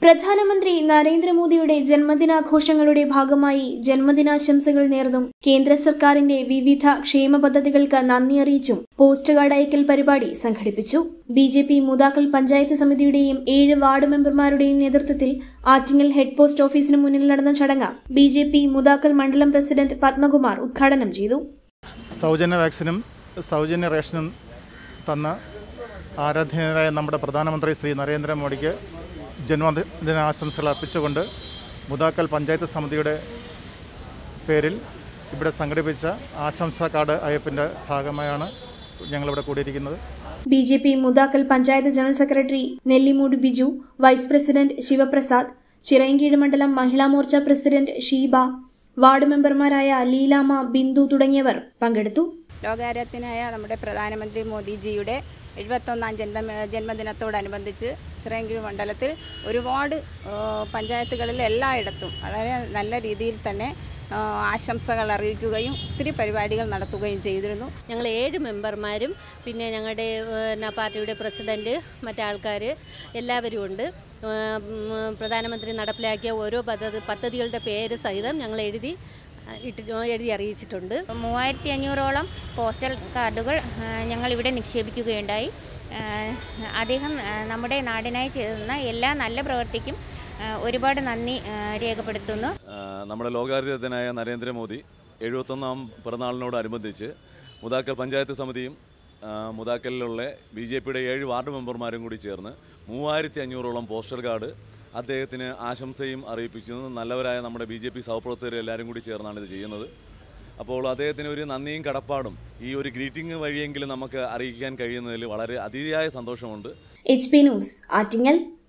പ്രധാനമന്ത്രി നരേന്ദ്രമോദിയുടെ ജന്മദിനാഘോഷങ്ങളുടെ ഭാഗമായി ജന്മദിനാശംസകൾ നേർന്നും കേന്ദ്ര സർക്കാരിന്റെ വിവിധ ക്ഷേമ പദ്ധതികൾക്ക് നന്ദി അറിയിച്ചും പോസ്റ്റ് കാർഡ് അയക്കൽ പരിപാടി സംഘടിപ്പിച്ചു B J P Mudakkal panchayat സമിതിയുടെയും ഏഴ് വാർഡ് മെമ്പർമാരുടെയും നേതൃത്വത്തിൽ ആറ്റിങ്ങൽ ഹെഡ് പോസ്റ്റ് ഓഫീസിന് മുന്നിൽ നടന്ന ചടങ്ങ് ബി ജെ പി മുതാക്കൽ മണ്ഡലം പ്രസിഡന്റ് പത്മകുമാർ ഉദ്ഘാടനം ചെയ്തു സൗജന്യ വാക്സിനും സൗജന്യ റേഷനും തന്ന ആരാധ്യനായ നമ്മുടെ പ്രധാനമന്ത്രി ശ്രീ നരേന്ദ്രമോദിക്ക് ജന്മദിനാശംസകൾ അർപ്പിച്ചുകൊണ്ട് മുതാക്കൽ പഞ്ചായത്ത് സമിതിയുടെ പേരിൽ ഇവിടെ സംഘടിപ്പിച്ച ആശംസാ കാർഡ് അയപ്പിൻ്റെ ഭാഗമായാണ് ഞങ്ങളിവിടെ കൂടിയിരിക്കുന്നത് B J P Mudakkal panchayat general secretary Nellimoodu Biju vice president Sivaprasad Chirayinkeezhu മണ്ഡലം മഹിളാ മോർച്ച പ്രസിഡന്റ് ഷീബ വാർഡ് മെമ്പർമാരായ ലീലാമ്മ ബിന്ദു തുടങ്ങിയവർ പങ്കെടുത്തു ലോകാരാധ്യനായ നമ്മുടെ പ്രധാനമന്ത്രി മോദിജിയുടെ എഴുപത്തൊന്നാം ജന്മ ജന്മദിനത്തോടനുബന്ധിച്ച് ചിറയൻകീഴ് മണ്ഡലത്തിൽ ഒരുപാട് ആ, പഞ്ചായത്തുകളിൽ എല്ലായിടത്തും വളരെ നല്ല രീതിയിൽ തന്നെ ആ, ആശംസകൾ അറിയിക്കുകയും ഒത്തിരി പരിപാടികൾ നടത്തുകയും ചെയ്തിരുന്നു ഞങ്ങൾ ഏഴ് മെമ്പർമാരും പിന്നെ ഞങ്ങളുടെ പിന്നെ പാർട്ടിയുടെ പ്രസിഡൻറ്റ് മറ്റാൾക്കാർ എല്ലാവരും ഉണ്ട് ഏഹ് ഉം, പ്രധാനമന്ത്രി നടപ്പിലാക്കിയ ഓരോ പദ്ധതി പദ്ധതികളുടെ പേര് സഹിതം ഞങ്ങൾ എഴുതി അഹ് ഇട്ടി എഴുതി അറിയിച്ചിട്ടുണ്ട് മൂവായിരത്തി അഞ്ഞൂറോളം പോസ്റ്റൽ കാർഡുകൾ ആ, ഞങ്ങളിവിടെ നിക്ഷേപിക്കുകയുണ്ടായി ആ, അദ്ദേഹം ആ, നമ്മുടെ നാടിനായി ചെയ്യുന്ന എല്ലാ നല്ല പ്രവൃത്തിക്കും ആ, ഒരുപാട് നന്ദി ആ, രേഖപ്പെടുത്തുന്നു ആ, നമ്മുടെ ലോകാരിതനായ നരേന്ദ്രമോദി എഴുപത്തൊന്നാം പിറന്നാളിനോടനുബന്ധിച്ച് മുതാക്കൽ പഞ്ചായത്ത് സമിതിയും ആ, മുതാക്കലിലുള്ള ബി ജെ പിയുടെ ഏഴ് വാർഡ് മെമ്പർമാരും കൂടി ചേർന്ന് മൂവായിരത്തി അഞ്ഞൂറോളം പോസ്റ്റൽ കാർഡ് അദ്ദേഹത്തിന് ആശംസയും അറിയിപ്പിച്ചു നല്ലവരായ നമ്മുടെ ബി ജെ പി സഹപ്രവർത്തകർ എല്ലാവരും കൂടി ചേർന്നാണ് ഇത് ചെയ്യുന്നത് അപ്പോൾ അദ്ദേഹത്തിന് ഒരു നന്ദിയും കടപ്പാടും ഈ ഒരു ഗ്രീറ്റിംഗ് വഴിയെങ്കിലും നമുക്ക് അറിയിക്കാൻ കഴിയുന്നതിൽ വളരെ അതിയായ സന്തോഷമുണ്ട് എച്ച് പി ന്യൂസ് ആറ്റിങ്ങൽ